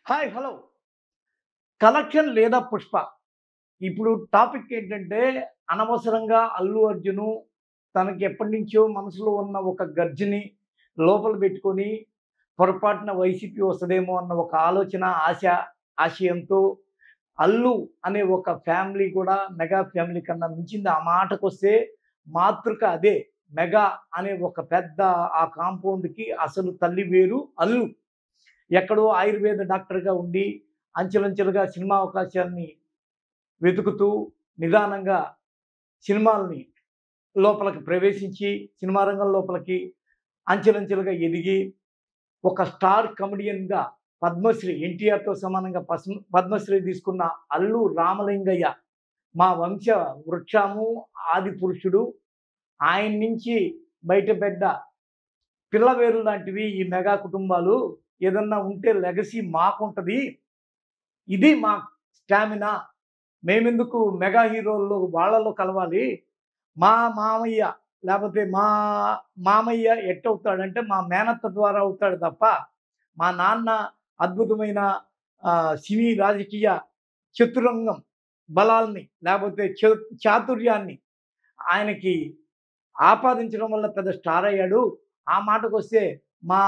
Hi hello collection లేదా పుష్ప ఇప్పుడు topic ఏంటంటే అనవసరంగా అల్లు అర్జును తనకి ఎప్పటి నుంచో మనసులో ఉన్న ఒక గర్జని లోపల పెట్టుకొని పొరపాటున వైసీపీ వస్తుందేమో అన్న ఒక ఆలోచన ఆశ ఆశయంతో అల్లు అనే ఒక ఫ్యామిలీ కూడా మెగా ఫ్యామిలీ కన్నా మించింది ఆ మాటకు వస్తే మాతృక అదే మెగా అనే ఒక పెద్ద ఆ కాంపౌండ్కి అసలు తల్లి వేరు అల్లు ఎక్కడో ఆయుర్వేద డాక్టర్గా ఉండి అంచెలంచెలుగా సినిమా అవకాశాలని వెతుకుతూ నిదానంగా సినిమాల్ని లోపలికి ప్రవేశించి సినిమా రంగం లోపలికి అంచెలంచెలుగా ఎదిగి ఒక స్టార్ కమెడియన్గా పద్మశ్రీ ఎన్టీఆర్తో సమానంగా పద్మ పద్మశ్రీ తీసుకున్న అల్లు రామలింగయ్య మా వంశ వృక్షము ఆది పురుషుడు ఆయన నుంచి బయటపెడ్డ పిల్లవేరు లాంటివి ఈ మెగా కుటుంబాలు ఏదన్నా ఉంటే లెగసీ మాకుంటుంది ఇది మా స్టామినా మేమెందుకు మెగా హీరోల్లో వాళ్ళలో కలవాలి మా మామయ్య లేకపోతే మా మామయ్య ఎట్టవుతాడంటే మా మేనత్త ద్వారా అవుతాడు తప్ప మా నాన్న అద్భుతమైన ఆ, సినీ రాజకీయ చతురంగం బలాల్ని లేకపోతే చ- చాతుర్యాన్ని ఆయనకి ఆపాదించడం వల్ల పెద్ద స్టార్ అయ్యాడు ఆ మాటకు వస్తే మా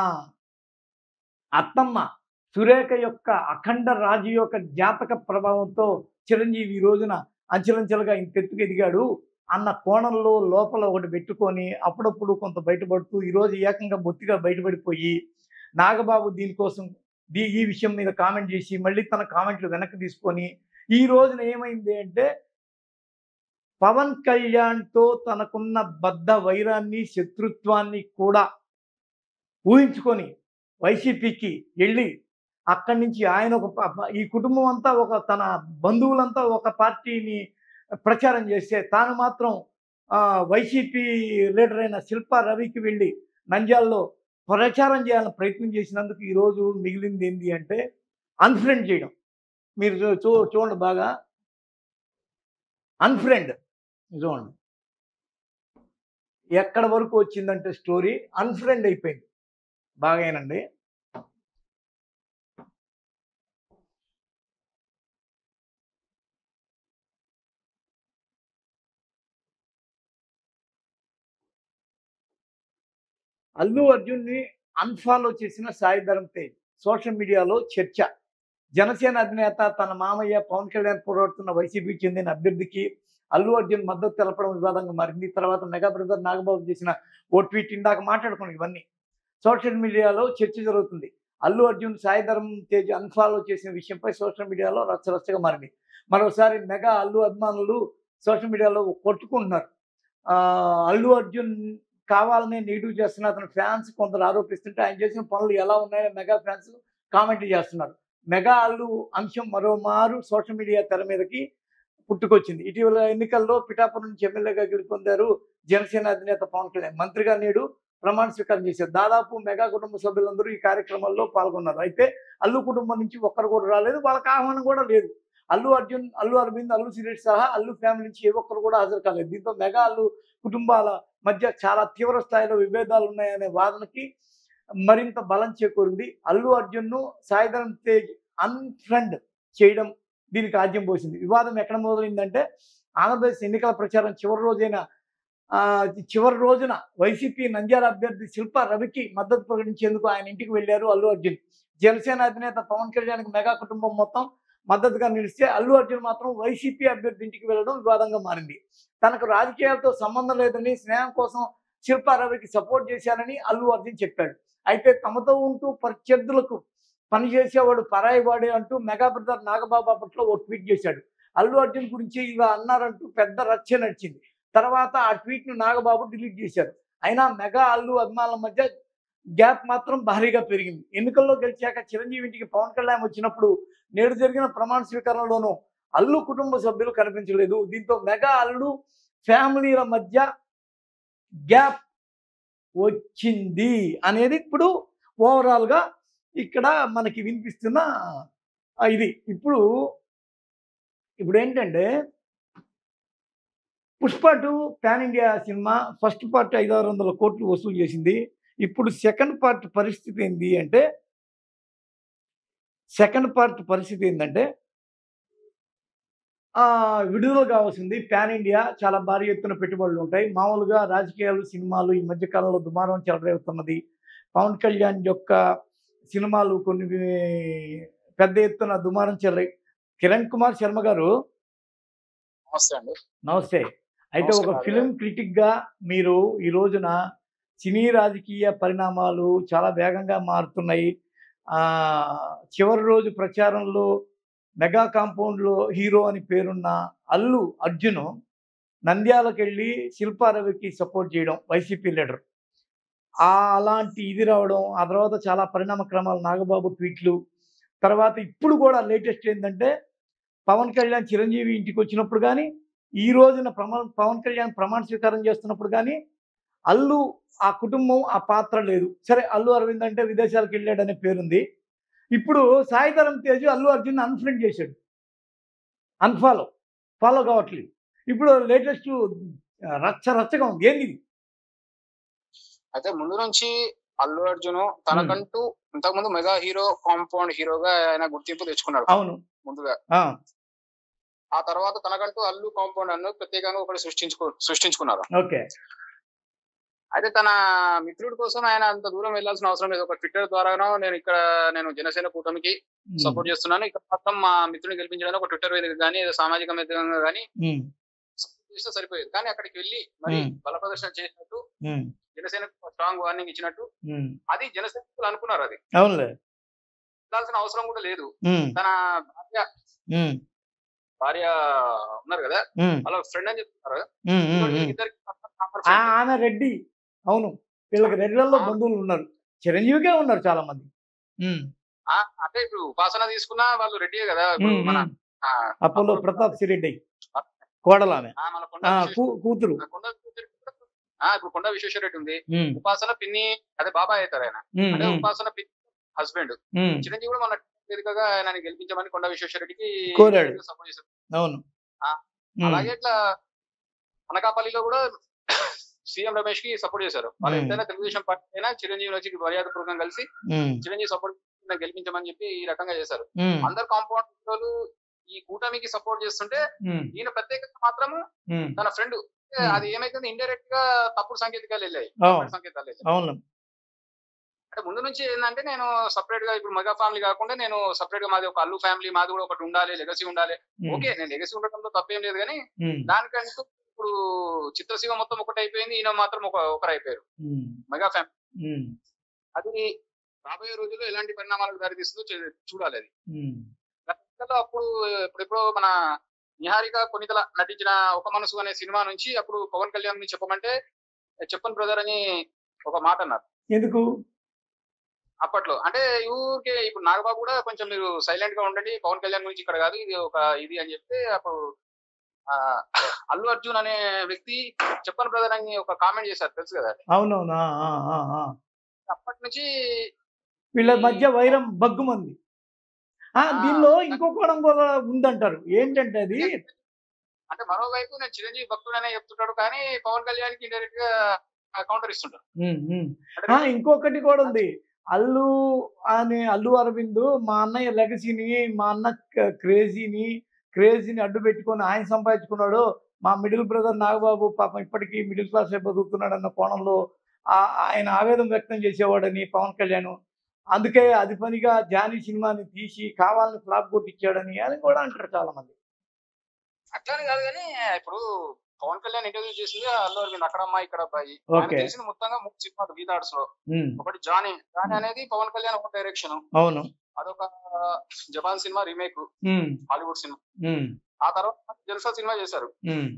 అత్తమ్మ సురేఖ యొక్క అఖండ రాజు యొక్క జాతక ప్రభావంతో చిరంజీవి ఈ రోజున అంచెలంచెలుగా ఇంత ఎత్తుకు ఎదిగాడు అన్న కోణంలో లోపల ఒకటి పెట్టుకొని అప్పుడప్పుడు కొంత బయటపడుతూ ఈరోజు ఏకంగా బొత్తిగా బయటపడిపోయి నాగబాబు దీనికోసం దీ ఈ విషయం మీద కామెంట్ చేసి మళ్ళీ తన కామెంట్లు వెనక్కి తీసుకొని ఈ రోజున ఏమైంది అంటే పవన్ కళ్యాణ్తో తనకున్న బద్ధ వైరాన్ని శత్రుత్వాన్ని కూడా ఊహించుకొని వైసీపీకి వెళ్ళి అక్కడి నుంచి ఆయన ఒక ప- ప- ఈ కుటుంబం అంతా ఒక తన బంధువులంతా ఒక పార్టీని ప్రచారం చేస్తే తాను మాత్రం ఆ, వైసీపీ లీడర్ అయిన శిల్పా రవికి వెళ్ళి నంద్యాలలో ప్రచారం చేయాలని ప్రయత్నం చేసినందుకు ఈరోజు మిగిలింది ఏంటి అంటే అన్ఫ్రెండ్ చేయడం మీరు చూ- చూ చూడండి బాగా అన్ఫ్రెండ్ చూడండి ఎక్కడ వరకు వచ్చిందంటే స్టోరీ అన్ఫ్రెండ్ అయిపోయింది బాగానండి అల్లు అర్జున్ని అన్ఫాలో చేసిన సాయి ధరమ్ తేజ్ సోషల్ మీడియాలో చర్చ జనసేన అధినేత తన మామయ్య పవన్ కళ్యాణ్ పోరాడుతున్న వైసీపీకి చెందిన అభ్యర్థికి అల్లు అర్జున్ మద్దతు తెలపడం వివాదంగా మారింది తర్వాత మెగా బ్రదర్ నాగబాబు చేసిన ఓ ట్వీట్ ఇందాక మాట్లాడుకున్నాం ఇవన్నీ సోషల్ మీడియాలో చర్చ జరుగుతుంది అల్లు అర్జున్ సాయి ధరమ్ తేజ్ అన్ఫాలో చేసిన విషయంపై సోషల్ మీడియాలో రచ్చరచ్చగా మారింది మరోసారి మెగా అల్లు అభిమానులు సోషల్ మీడియాలో కొట్టుకుంటున్నారు ఆ, అల్లు అర్జున్ కావాలనే నెగిటివ్ చేస్తున్న అతని ఫ్యాన్స్ కొందరు ఆరోపిస్తుంటే ఆయన చేసిన పనులు ఎలా ఉన్నాయో మెగా ఫ్యాన్స్ కామెంట్ చేస్తున్నారు మెగా అల్లు అంశం మరోమారు సోషల్ మీడియా తెర మీదకి పుట్టుకొచ్చింది ఇటీవల ఎన్నికల్లో పిఠాపురం నుంచి ఎమ్మెల్యేగా గెలుపొందారు జనసేన అధినేత పవన్ కళ్యాణ్ మంత్రిగా నేడు ప్రమాణ స్వీకారం చేశారు దాదాపు మెగా కుటుంబ సభ్యులందరూ ఈ కార్యక్రమంలో పాల్గొన్నారు అయితే అల్లు కుటుంబం నుంచి ఒక్కరు కూడా రాలేదు వాళ్ళకి ఆహ్వానం కూడా లేదు అల్లు అర్జున్ అల్లు అరవింద్ అల్లు సిరీస్ సహా అల్లు ఫ్యామిలీ నుంచి ఏ ఒక్కరు కూడా హాజరు కాలేదు దీంతో మెగా అల్లు కుటుంబాల మధ్య చాలా తీవ్ర స్థాయిలో విభేదాలు ఉన్నాయనే వాదనకి మరింత బలం చేకూరింది అల్లు అర్జున్ను సాయిధరం తేజ్ అన్ఫ్రెండ్ చేయడం దీనికి ఆద్యం పోసింది వివాదం ఎక్కడ మొదలైందంటే ఆంధ్రప్రదేశ్ ఎన్నికల ప్రచారం చివరి రోజైన ఆ, చివరి రోజున వైసీపీ నంద్యాల అభ్యర్థి శిల్పా రవికి మద్దతు ప్రకటించేందుకు ఆయన ఇంటికి వెళ్ళారు అల్లు అర్జున్ జనసేన అధినేత పవన్ కళ్యాణ్కి మెగా కుటుంబం మొత్తం మద్దతుగా నిలిస్తే అల్లు అర్జున్ మాత్రం వైసీపీ అభ్యర్థి ఇంటికి వెళ్ళడం వివాదంగా మారింది తనకు రాజకీయాలతో సంబంధం లేదని స్నేహం కోసం శిల్పా రవికి సపోర్ట్ చేశానని అల్లు అర్జున్ చెప్పాడు అయితే తమతో ఉంటూ ప్రత్యర్థులకు పనిచేసేవాడు పరాయి వాడే అంటూ మెగా బ్రదర్ నాగబాబు అప్పట్లో ఓ ట్వీట్ చేశాడు అల్లు అర్జున్ గురించి ఇలా అన్నారంటూ పెద్ద రచ్చ నడిచింది తర్వాత ఆ ట్వీట్ను నాగబాబు డిలీట్ చేశారు అయినా మెగా అల్లు అభిమానుల మధ్య గ్యాప్ మాత్రం భారీగా పెరిగింది ఎన్నికల్లో గెలిచాక చిరంజీవి ఇంటికి పవన్ కళ్యాణ్ వచ్చినప్పుడు నేడు జరిగిన ప్రమాణ స్వీకరణలోనూ అల్లు కుటుంబ సభ్యులు కనిపించలేదు దీంతో మెగా అల్లుడు ఫ్యామిలీల మధ్య గ్యాప్ వచ్చింది అనేది ఇప్పుడు ఓవరాల్గా ఇక్కడ మనకి వినిపిస్తున్న ఆ, ఇది ఇప్పుడు ఇప్పుడు ఏంటంటే Pushpa two pan India cinema first part ఐదు ఆరు వందల కోట్లు వసూలు చేసింది ఇప్పుడు సెకండ్ పార్ట్ పరిస్థితి ఏంటి అంటే సెకండ్ పార్ట్ పరిస్థితి ఏంటంటే ఆ, విడుదల కావాల్సింది పాన్ ఇండియా చాలా భారీ ఎత్తున పెట్టుబడులు ఉంటాయి మామూలుగా రాజకీయాలు సినిమాలు ఈ మధ్య కాలంలో దుమారం చెలరేగుతున్నది పవన్ కళ్యాణ్ యొక్క సినిమాలు కొన్ని పెద్ద ఎత్తున దుమారం చెలరే కిరణ్ కుమార్ శర్మ గారు నమస్తే అండి నమస్తే అయితే ఒక నమస్కారం. ఫిలిం క్రిటిక్ గా మీరు ఈ రోజున సినీ రాజకీయ పరిణామాలు చాలా వేగంగా మారుతున్నాయి ఆ చివరి రోజు ప్రచారంలో మెగా కాంపౌండ్లో హీరో అని పేరున్న అల్లు అర్జున్ నంద్యాలకు వెళ్ళి శిల్పారవికి సపోర్ట్ చేయడం వైసీపీ లీడర్ ఆ అలాంటి ఇది రావడం ఆ తర్వాత చాలా పరిణామ క్రమాలు నాగబాబు ట్వీట్లు తర్వాత ఇప్పుడు కూడా లేటెస్ట్ ఏంటంటే పవన్ కళ్యాణ్ చిరంజీవి ఇంటికి వచ్చినప్పుడు కానీ ఈ రోజున ప్రమా పవన్ కళ్యాణ్ ప్రమాణ స్వీకారం చేస్తున్నప్పుడు కానీ అల్లు ఆ కుటుంబం ఆ పాత్ర లేదు సరే అల్లు అరవింద్ అంటే విదేశాలకు వెళ్ళాడనే పేరుంది ఇప్పుడు సాయిధరం తేజ్ అల్లు అర్జున్ అన్ఫ్రెండ్ చేశాడు అన్ఫాలో ఫాలో కావట్లేదు ఇప్పుడు లేటెస్ట్ రచ్చ రచ్చగా ఉంది ఏంది ఇది? అయితే ముందు నుంచి అల్లు అర్జున్ తనకంటూ ఇంతకుముందు మెగా హీరో కాంపౌండ్ హీరోగా ఆయన గుర్తింపు తెచ్చుకున్నాడు అవును ముందుగా ఆ, ఆ తర్వాత తనకంటూ అల్లు కాంపౌండ్ అన్ను ప్రత్యేకంగా ఒకటి సృష్టించుకో సృష్టించుకున్నారు ఓకే అయితే తన మిత్రుడి కోసం ఆయన అంత దూరం వెళ్ళాల్సిన అవసరం లేదు ఒక ట్విట్టర్ ద్వారానో నేను ఇక్కడ నేను జనసేన కూటమికి ఉమ్, సపోర్ట్ చేస్తున్నాను ఇక్కడ మొత్తం మా మిత్రుడిని గెలిపించడానికి ఒక ట్విట్టర్ వేదిక కానీ ఏదో సామాజిక వేదికగా కానీ ఉమ్, సపోర్ట్ చేస్తే సరిపోయేది కానీ అక్కడికి వెళ్ళి మరి Hmm. బల ప్రదర్శన చేసినట్టు ఉమ్, జనసేనకు స్ట్రాంగ్ వార్నింగ్ ఇచ్చినట్టు ఉమ్, అది జనసైనికులు అనుకున్నారు అది అవునులే వెళ్ళాల్సిన అవసరం కూడా లేదు ఉమ్, తన భార్య ఉమ్, భార్య ఉన్నారు కదా ఉమ్, వాళ్ళ ఫ్రెండ్ అని చెప్తున్నారు ఉమ్, ఉమ్, ఉమ్. ఇద్దరికి ఆ, ఆమె రెడ్డి అవును వీళ్ళకి రెడ్డిలలో ఆ. బంధువులు ఉన్నారు చిరంజీవికే ఉన్నారు చాలా మంది ఉమ్, అంటే ఇప్పుడు ఉపాసన తీసుకున్నా వాళ్ళు రెడ్డియే కదా ఇప్పుడు ఉమ్, మన ఉమ్. ఆ, అపోలో ప్రతాప్ సిరెడ్డి కోడలు ఆమె ఆ, మన కొండ ఆ, విశ్వేశ్వర- కూ- కూతురు కొండ విశ్వేశ్వర రెడ్డి కూడా- ఆ, ఇప్పుడు కొండ విశ్వేశ్వర రెడ్డి ఉంది ఉమ్, ఉపాసన పిన్ని అదే బాబాయ్ అవుతారు ఆయన ఉమ్, అంటే ఉమ్, ఉపాసన పిన్ని హస్బెండ్ ఉమ్, చిరంజీవి కూడా మన వేదికగా ఆయన గెలిపించమని కొండ విశ్వేశ్వర రెడ్డికి కోరాడు. సపోర్ట్ చేశారు అవును ఆ, ఉమ్, అలాగే ఇట్లా అనకాపల్లిలో కూడా సీఎం రమేష్ కి సపోర్ట్ చేశారు వాళ్ళు Hmm. ఎంతైనా తెలుగుదేశం పార్టీ అయినా చిరంజీవి వచ్చి మర్యాద పూర్వకంగా కలిసి ఉమ్, చిరంజీవి సపోర్ట్ గెలిపించమని చెప్పి ఈ రకంగా చేశారు ఉమ్, అందరు కాంపౌండ్ ఈ కూటమికి సపోర్ట్ చేస్తుంటే ఉమ్, ఈయన ప్రత్యేకంగా మాత్రము ఉమ్, తన ఫ్రెండ్ Hmm. అది ఏమైతుంది ఇండైరెక్ట్ గా తప్పుడు సంకేతాలు వెళ్ళాయి అవును. తప్పుడు సంకేతాలు వెళ్ళాయి అవును అంటే ముందు నుంచి ఏంటంటే నేను సపరేట్ గా ఇప్పుడు మెగా ఫ్యామిలీ కాకుండా నేను సపరేట్ గా మాది ఒక అల్లు ఫ్యామిలీ మాది కూడా ఒకటి ఉండాలి లెగసీ ఉండాలి ఉమ్, ఓకే నేను లెగసీ ఉండటంలో తప్పేం లేదు కానీ ఉమ్, దానికంటూ ఇప్పుడు చిత్రసీమ మొత్తం ఒకటి అయిపోయింది ఈయన మాత్రం ఒక ఒకరు అయిపోయారు ఉమ్, మెగా ఫ్యామిలీ ఉమ్, అది రాబోయే రోజుల్లో ఎలాంటి పరిణామాలకు దారితీస్తుందో చూ- చూడాలి అది ఉమ్, గతంలో అప్పుడు ఇప్పుడు ఎప్పుడో మన నిహారిక కొనితల నటించిన ఒక మనసు అనే సినిమా నుంచి అప్పుడు పవన్ కళ్యాణ్ ని చెప్పమంటే చెప్పన్ బ్రదర్ అని ఒక మాట అన్నారు ఎందుకు అప్పట్లో అంటే ఊరికే ఇప్పుడు నాగబాబు కూడా కొంచెం మీరు సైలెంట్ గా ఉండండి పవన్ కళ్యాణ్ గురించి ఇక్కడ కాదు ఇది ఒక ఇది అని చెప్తే అప్పుడు ఆ, అల్లు అర్జున్ అనే వ్యక్తి చెప్పన్ బ్రదర్ అని ఒక కామెంట్ చేశారు తెలుసు కదా అవునవునా ఆ, ఆ, ఆ. అప్పటి నుంచి వీళ్ళ మధ్య వైరం బగ్గుమంది ఆ ఆ, దీనిలో ఇంకో కోణం కూడా ఉందంటారు ఏంటంటే అది అంటే మరోవైపు నేను చిరంజీవి భక్తుడనే చెప్తుంటాడు కానీ పవన్ కళ్యాణ్ కి ఇండైరెక్ట్ గా కౌంటర్ ఇస్తుంటాడు ఉమ్, ఉమ్. అంటే ఆ, ఇంకొకటి కూడా ఉంది అల్లు అనే అల్లు అరవింద్ మా అన్నయ్య లెగసీని మా అన్న క- క్రేజీని క్రేజీని అడ్డు పెట్టుకొని ఆయన సంపాదించుకున్నాడు మా మిడిల్ బ్రదర్ నాగబాబు పాపం ఇప్పటికీ మిడిల్ క్లాస్ బతుకుతున్నాడు అన్న కోణంలో ఆ- ఆయన ఆవేదన వ్యక్తం చేసేవాడని పవన్ కళ్యాణ్ అందుకే అది పనిగా జానీ సినిమాని తీసి కావాలని ఫ్లాప్ కొట్టించాడని అని కూడా అంటారు చాలా మంది అట్లానే కాదు కానీ ఇప్పుడు పవన్ కళ్యాణ్ ఇంటర్వ్యూ చేసింది అల్లు అరవింద్ అక్కడ అమ్మాయి ఇక్కడ అబ్బాయి ఆయన ఓకే. చేసింది మొత్తంగా మూడు సినిమాలు గీతాడ్స్ లో ఉమ్, ఒకటి జానీ జానీ అనేది పవన్ కళ్యాణ్ ఒక డైరెక్షన్ అవును అదొక Japan cinema remake um, Hollywood cinema um, ఆ తర్వాత జల్సా సినిమా చేశారు ఉమ్,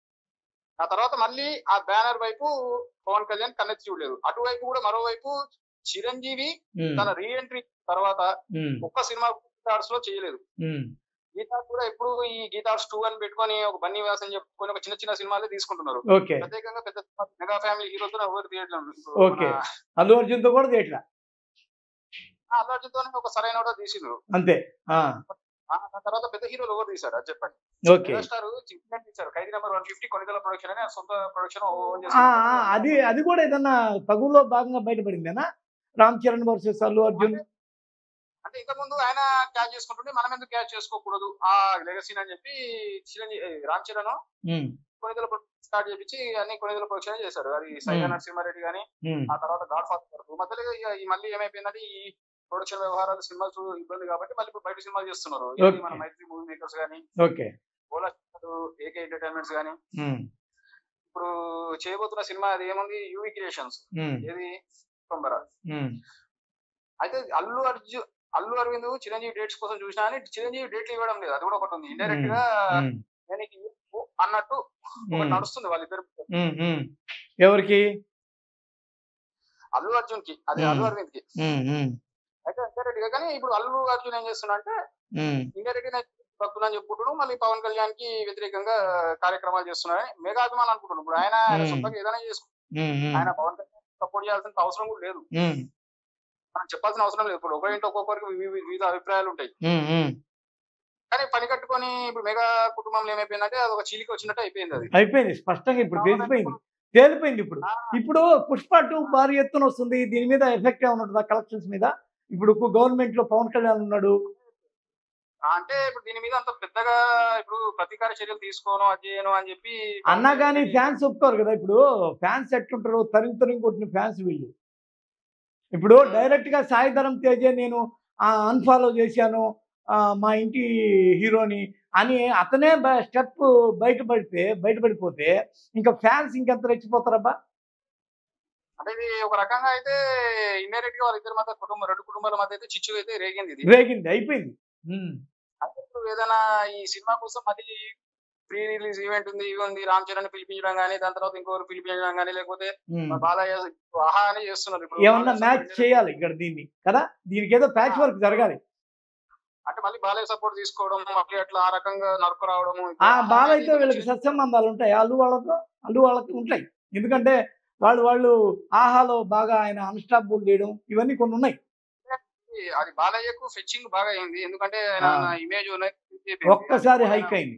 ఆ తర్వాత మళ్ళీ ఆ బ్యానర్ వైపు పవన్ కళ్యాణ్ కన్నెత్తి చూడలేదు అటువైపు కూడా మరోవైపు చిరంజీవి ఉమ్, తన రీఎంట్రీ తర్వాత ఉమ్, ఒక్క సినిమా గీతార్స్ లో చేయలేదు ఉమ్, గీతార్స్ కూడా ఎప్పుడు ఈ గీతార్స్ టూ అని పెట్టుకొని ఒక బన్నీ వ్యాస్ అని చెప్పుకొని ఒక చిన్న చిన్న సినిమాలే తీసుకుంటున్నారు ఓకే ప్రత్యేకంగా పెద్ద మెగా ఫ్యామిలీ హీరోతో ఎవరు తీయట్లేదు ఇప్పుడు ఓకే. మన- అల్లు అర్జున్తో కూడా చేయట్లా ఆ అల్లు అర్జున్తోనే ఒక సరైన కూడా తీసిండ్రు అంతే ఆ, ఆ దాని తర్వాత పెద్ద హీరోలు ఎవరు తీశారు అది చెప్పండి ఓకే మెగాస్టార్ చికెన్ తీశారు Khaidi number one fifty Konidela production అని సొంత ప్రొడక్షన్ ఓన్ ఆ, ఆ, అది అది కూడా ఏదన్నా తగులో భాగంగా బయటపడిందేనా రామ్ చరణ్ వర్సెస్ అల్లు అర్జున్ అంటే ఇంతకుముందు ఆయన క్యాచ్ చేసుకుంటుంటే మనం ఎందుకు క్యాచ్ చేసుకోకూడదు ఆ లెగసీని అని చెప్పి చిరంజీవి రామ్ చరణ్ ఉమ్, కొనిదల స్టార్ట్ చేపించి అన్ని కొనిదల ప్రొడక్షన్ చేశారు అది సైగా Hmm. నరసింహారెడ్డి గానీ ఉమ్, ఆ తర్వాత గాడ్ ఫాదర్ మధ్యలో ఇక ఈ మళ్ళీ ఏమైపోయిందంటే ఈ ప్రొడక్షన్ వ్యవహారాలు సినిమాలు చూ- ఇబ్బంది కాబట్టి మళ్ళీ ఇప్పుడు బయట సినిమాలు చేస్తున్నారు ఏది Okay. మన మైత్రి మూవీ మేకర్స్ గానీ ఓకే ఓలా ఏకే ఎంటర్టైన్మెంట్స్ గానీ ఉమ్, ఇప్పుడు చేయబోతున్న సినిమా అది ఏముంది యూవి క్రియేషన్స్ ఉమ్, ఏది తొందర ఉమ్, అయితే అల్లు అర్జున్ అల్లు అరవింద్ చిరంజీవి డేట్స్ కోసం చూసినా అని చిరంజీవి డేట్లు ఇవ్వడం లేదు అది కూడా ఒకటి ఉంది ఇండైరెక్ట్ గా ఉమ్, నేను నీకు ఇవ్వు అన్నట్టు ఒకటి ఉమ్, నడుస్తుంది వాళ్ళిద్దరు ఉమ్, ఉమ్. ఎవరికి అల్లు అర్జున్ కి అది Hmm. అల్లు అరవింద్ కి ఉమ్, ఉమ్, అయితే ఇండైరెక్ట్ గా కానీ ఇప్పుడు అల్లు అర్జున్ ఏం చేస్తున్నా అంటే ఉమ్, ఇండైరెక్ట్ గా భక్తులని చెప్పుకుంటున్నాడు మళ్ళీ పవన్ కళ్యాణ్ కి వ్యతిరేకంగా కార్యక్రమాలు చేస్తున్నారని మెగా అభిమానులు అనుకుంటున్నాడు ఇప్పుడు ఆయన ఆయన Hmm. సొంతంగా ఏదైనా చేసుకుంటాడు ఉమ్, ఉమ్, ఆయన పవన్ కళ్యాణ్ సపోర్ట్ చేయాల్సిన అవసరం కూడా లేదు ఉమ్, మనం చెప్పాల్సిన అవసరం లేదు ఇప్పుడు ఒకరింటి ఒక్కొక్కరికి వివి- వివిధ అభిప్రాయాలు ఉంటాయి ఉమ్, ఉమ్. కానీ పని కట్టుకొని ఇప్పుడు మెగా కుటుంబంలో ఏమైపోయిందంటే అది ఒక చీలిక వచ్చినట్టు అయిపోయింది అది అయిపోయింది స్పష్టంగా ఇప్పుడు తెలిసిపోయింది తేలిపోయింది ఇప్పుడు ఆ, ఇప్పుడు పుష్ప టూ భారీ ఎత్తున వస్తుంది దీని మీద ఎఫెక్ట్ ఏమైనా ఉంటుందా కలెక్షన్స్ మీద ఇప్పుడు గవర్నమెంట్ లో పవన్ కళ్యాణ్ ఉన్నాడు అంటే ఇప్పుడు దీని మీద అంత పెద్దగా ఇప్పుడు ప్రతీకార చర్యలు తీసుకోను అది చేయను అని చెప్పి అన్నా కానీ ఫ్యాన్స్ ఒప్పుకోరు కదా ఇప్పుడు ఫ్యాన్స్ ఎట్టుంటారు తరిగి తరిగి కొట్టిన ఫ్యాన్స్ వీళ్ళు ఇప్పుడు డైరెక్ట్ గా సాయి ధరం తేజే నేను అన్ఫాలో చేశాను ఆ, మా ఇంటి హీరోని అని అతనే స్టెప్ బయటపడితే బయటపడిపోతే ఇంకా ఫ్యాన్స్ ఇంకెంత రెచ్చిపోతారబ్బా అంటే ఇది ఒక రకంగా అయితే ఇండైరెక్ట్ గా వాళ్ళిద్దరి మధ్య కుటుంబం రెండు కుటుంబాల మధ్య అయితే చిచ్చు అయితే రేగింది ఇది రేగింది అయిపోయింది ఉమ్, అయితే ఇప్పుడు ఏదైనా ఈ సినిమా కోసం మళ్ళీ ప్రీ రిలీజ్ ఈవెంట్ ఉంది ఇవి ఉంది రామ్ చరణ్ పిలిపించడం కానీ దాని తర్వాత ఇంకొకరు పిలిపించడం కానీ లేకపోతే ఉమ్. బాలయ్య ఆహా అని చేస్తున్నారు ఇప్పుడు ఏమన్నా బాలయ్య మ్యాచ్ support చేయాలి ఇక్కడ దీన్ని కదా దీనికి ఏదో ప్యాచ్ వర్క్ జరగాలి అంటే మళ్ళీ బాలయ్య సపోర్ట్ తీసుకోవడం మళ్ళీ అట్లా ఆ రకంగా నరుకు రావడము ఆ బాలయ్యతో వీళ్ళకి సత్సంబంధాలు ఉంటాయి అల్లు వాళ్ళతో అల్లు వాళ్ళకి ఉంటాయి ఎందుకంటే వాళ్ళు వాళ్ళు ఆహాలో బాగా ఆయన అన్స్టాపుల్ చేయడం ఇవన్నీ కొన్ని ఉన్నాయి అది బాలయ్యకు ఫెచ్చింగ్ బాగా అయింది ఎందుకంటే ఆయన ఆ. ఇమేజ్ ఒక్కసారి hike అయింది.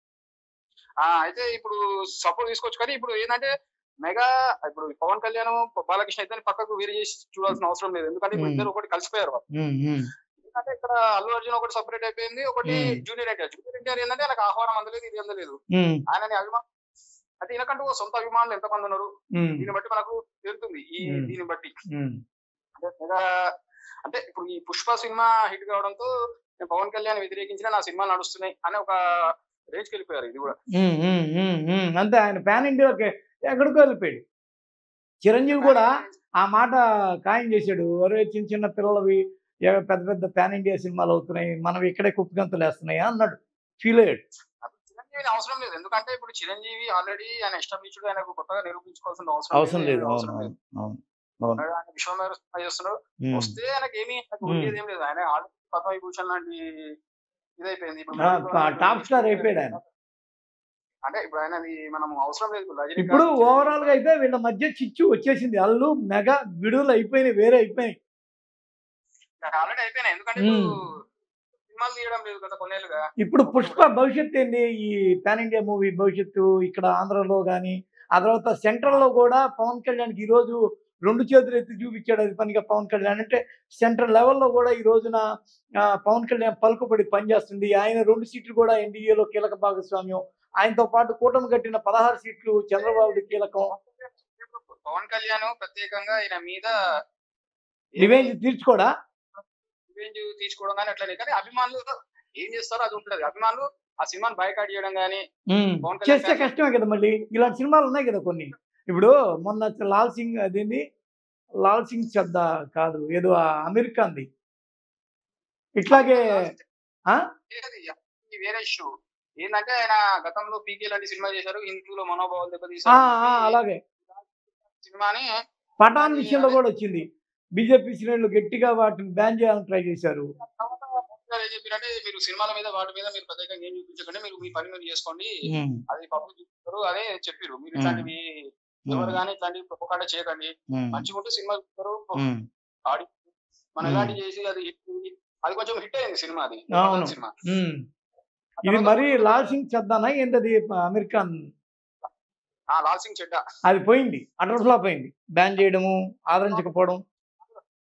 ఆ అయితే ఇప్పుడు సపోర్ట్ తీసుకోవచ్చు కానీ ఇప్పుడు ఏంటంటే మెగా ఇప్పుడు పవన్ కళ్యాణ్ బాలకృష్ణ ఇద్దరిని పక్కకు వేరు చేసి చూడాల్సిన అవసరం లేదు ఎందుకంటే ఇప్పుడు Hmm. ఇద్దరు ఒకటి కలిసిపోయారు వాళ్ళు. ఉమ్, ఉమ్, ఎందుకంటే ఇక్కడ అల్లు అర్జున్ ఒకటి సపరేట్ అయిపోయింది ఒకటి Hmm. Junior NTR junior NTR ఏంటంటే నాకు ఆహ్వానం అందలేదు ఇది అందలేదు ఉమ్, ఆయనని అభిమానం అంటే ఈయనకంటూ ఓ సొంత అభిమానులు ఎంతమంది ఉన్నారు ఉమ్, దీన్ని బట్టి మనకు తెలుస్తుంది ఈ Hmm. దీన్ని బట్టి ఉమ్, అంటే మెగా అంటే ఇప్పుడు ఈ పుష్ప సినిమా హిట్ కావడంతో నేను పవన్ కళ్యాణ్ వ్యతిరేకించిన నా సినిమాలు నడుస్తున్నాయి అని ఒక రేంజ్కి వెళ్ళిపోయారు ఇది కూడా ఉమ్, ఉమ్, ఉమ్, ఉమ్. అంతే ఆయన ప్యాన్ ఇండియాకి ఎక్కడికో వెళ్ళిపోయాడు చిరంజీవి కూడా ఆ మాట ఖాయం చేశాడు ఒరే చిన్న చిన్న పిల్లలవి ఏ పెద్ద పెద్ద ప్యాన్ ఇండియా సినిమాలు అవుతున్నాయి మనం ఇక్కడే కుప్పగంతులు వేస్తున్నాయి అన్నాడు ఫీల్ అయ్యాడు అప్పుడు చిరంజీవిని అవసరం లేదు ఎందుకంటే ఇప్పుడు చిరంజీవి ఆల్రెడీ ఆయన ఎస్టాబ్లిష్డ్ ఆయనకు కొత్తగా నిరూపించుకోవాల్సిన అవసరం అవసరం లేదు అవును అవసరం అవును అవును ఆయన విశ్వమేర సినిమా చేస్తున్నాడు ఉమ్. వస్తే ఆయనకి ఏమీ ఆయనకు Hmm. ఉండేది ఏం లేదు ఆయన ఆల్రెడీ పద్మవిభూషణ్ లాంటి ఇదైపోయింది ఇప్పుడు ఆ, మూవీలో ప- టాప్ స్టార్ అయిపోయాడు ఆయన. అంటే ఇప్పుడు ఆయనది మనం అవసరం లేదు ఇప్పుడు రజనీకాంత్ ఇప్పుడు చిరంజీవి- ఓవరాల్ గా అయితే వీళ్ళ మధ్య చిచ్చు వచ్చేసింది అల్లు మెగా విడుదల అయిపోయినాయి వేరే అయిపోయినాయి ఆల్రెడీ అయిపోయినాయి ఎందుకంటే Hmm. ఇప్పుడు సినిమాలు తీయడం లేదు గత కొన్నేళ్ళుగా ఇప్పుడు పుష్ప భవిష్యత్తు ఏంది ఈ పాన్ ఇండియా మూవీ భవిష్యత్తు ఇక్కడ ఆంధ్రలో కానీ ఆ తర్వాత సెంట్రల్ లో కూడా పవన్ కళ్యాణ్కి ఈ రోజు రెండు చేతులు ఎత్తి చూపించాడు అది పనిగా పవన్ కళ్యాణ్ అంటే సెంట్రల్ లెవెల్లో కూడా ఈ రోజున ఆ, పవన్ కళ్యాణ్ పలుకుబడి పనిచేస్తుంది ఆయన రెండు సీట్లు కూడా ఎన్డీఏలో కీలక భాగస్వామ్యం ఆయనతో పాటు కూటమి కట్టిన పదహారు సీట్లు చంద్రబాబు కీలకం పవన్ కళ్యాణ్ ప్రత్యేకంగా ఈయన మీద రివెంజ్ తీర్చుకోడా రివెంజ్ తీసుకోవడం కానీ అట్లనే కానీ అభిమానులు ఏం చేస్తారో అది ఉంటుంది అభిమానులు ఆ సినిమాని బైకాట్ చేయడం కానీ పవన్ కళ్యాణ్ చేస్తే కష్టమే కదా మళ్ళీ ఇలాంటి సినిమాలు ఉన్నాయి కదా కొన్ని ఇప్పుడు మొన్న లాల్ సింగ్ అదేంది లాల్ సింగ్ చెద్ద కాదు ఏదో ఆ అమెరికా అంది ఇట్లాగే ఆ? ఇది వేరే ఇష్యూ ఏంటంటే ఆయన గతంలో పీకే లాంటి సినిమా చేశారు హిందూలో మనోభావాలు ఆ, దెబ్బతీశారు ఆ, అలాగే సినిమాని పఠాన్ విషయంలో కూడా వచ్చింది బీజేపీ శ్రేణులు గట్టిగా వాటిని బ్యాన్ చేయాలని ట్రై చేశారు తర్వాత మోదీ గారు ఏం చెప్పారంటే మీరు సినిమాల మీద వాటి మీద మీరు ప్రత్యేకంగా ఏం చూపించకండి మీరు మీ పని మీరు చేసుకోండి అది పబ్లిక్ చూస్తారు అదే చెప్పారు మీరు ఇట్లాంటివి ఎవరు కానీ ఇట్లాంటివి ప్రొపకాండ చేయకండి మంచిగా ఉంటే సినిమా చూస్తారు ఆడి మనం Hmm. ఇలాంటివి చేసి అది hit అయింది. అది కొంచెం హిట్ అయింది సినిమా అది అవును. సినిమా ఇది మరి లాల్ సింగ్ చెద్దానా ఏంటది అమెరికన్ ఆ లాల్ సింగ్ చెడ్డా అది పోయింది అటర్ ఫ్లాప్ అయింది బ్యాన్ చేయడము ఆదరించకపోవడం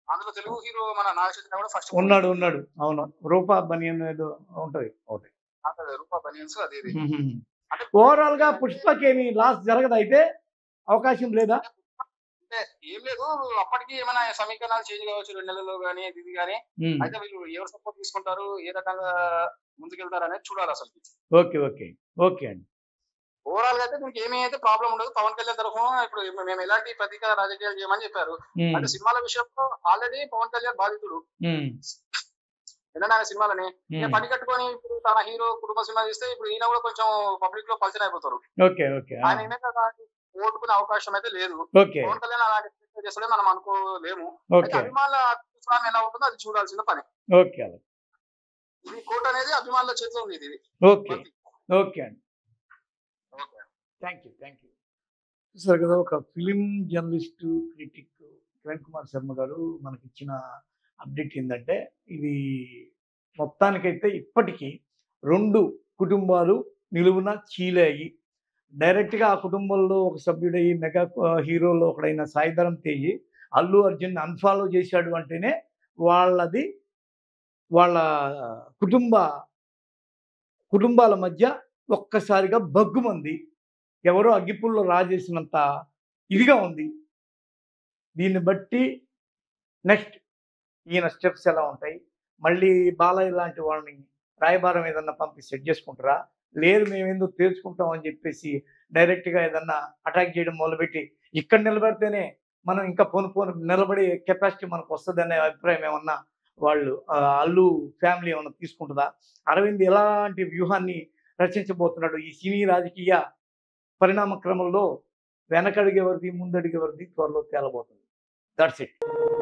అందులో తెలుగు హీరో మన నాగచైతన్య కూడా ఫస్ట్ ఉన్నాడు ఉన్నాడు అవును రూపా బనియన్ ఏదో ఉంటది ఒకటి రూపా బనియన్స్ అది ఇది అంటే ఓవరాల్ గా పుష్పకి ఏమి లాస్ జరగదు అయితే అవకాశం లేదా అంటే ఏం లేదు అప్పటికి ఏమైనా సమీకరణాలు చేంజ్ కావచ్చు రెండు నెలల్లో కానీ ఇది కానీ ఉమ్. అయితే వీళ్ళు ఎవరు సపోర్ట్ తీసుకుంటారు ఏ రకంగా ముందుకెళ్తారు అనేది చూడాలి అసలు ఓకే ఓకే ఓకే అండి ఓవరాల్ గా అయితే దీనికి ఏమీ అయితే ప్రాబ్లం ఉండదు పవన్ కళ్యాణ్ తరఫున ఇప్పుడు మేము ఎలాంటి ప్రతీక రాజకీయాలు చేయమని చెప్పారు ఉమ్, అంటే సినిమాల విషయంలో ఆల్రెడీ పవన్ కళ్యాణ్ బాధితుడు ఉమ్, ఏంటంటే ఆయన సినిమాలని ఇక ఉమ్. పని కట్టుకొని ఇప్పుడు తన హీరో కుటుంబ సినిమా తీస్తే ఇప్పుడు ఈయన కూడా కొంచెం పబ్లిక్ లో పరిచయం అయిపోతారు ఓకే ఓకే ఆ, ఆయన ఏమైతే దానికి ఓటుకునే అవకాశం అయితే లేదు ఓకే పవన్ కళ్యాణ్ అలాంటి ప్రయత్నం చేస్తాడే మనం అనుకోలేము అయితే ఓకే అభిమానుల అభిప్రాయం ఎలా ఉంటుందో అది చూడాల్సిన పని ఓకే అలా ఇది కోర్టు అనేది అభిమానుల చేతిలో ఉంది ఇది ఓకే ఓకే అండి okay thank you thank you చూసారు కదా ఒక film journalist critic Kiran Kumar Sharma garu మనకి ఇచ్చిన అప్డేట్ ఏంటంటే ఇది మొత్తానికైతే ఇప్పటికీ రెండు కుటుంబాలు నిలువున చీలాయి డైరెక్ట్గా ఆ కుటుంబంలో ఒక సభ్యుడయ్యి మెగా హీరోలో ఒకడైన సాయిధరం తేజి అల్లు అర్జున్ అన్ఫాలో చేశాడు అంటేనే వాళ్ళది వాళ్ళ కుటుంబ కుటుంబాల మధ్య ఒక్కసారిగా బగ్గుమంది ఎవరో అగ్గిపుల్లో రాజేసినంత ఇదిగా ఉంది దీన్ని బట్టి నెక్స్ట్ ఈయన స్టెప్స్ ఎలా ఉంటాయి మళ్ళీ బాలయ్య లాంటి వాళ్ళని రాయబారం ఏదన్నా పంపి సెట్ చేసుకుంటారా లేదు మేము ఎందుకు తేల్చుకుంటాం అని చెప్పేసి డైరెక్ట్గా ఏదన్నా అటాక్ చేయడం మొదలుపెట్టి ఇక్కడ నిలబెడితేనే మనం ఇంకా పోను పోను నిలబడే కెపాసిటీ మనకు వస్తుంది అనే అభిప్రాయం ఏమన్నా వాళ్ళు ఆ, అల్లు ఫ్యామిలీ ఏమన్నా తీసుకుంటుందా అరవింద్ ఎలాంటి వ్యూహాన్ని రచించబోతున్నాడు ఈ సినీ రాజకీయ పరిణామ క్రమంలో వెనకడిగేవరిది ముందడిగేవరిది త్వరలో తేలబోతుంది దట్స్ ఇట్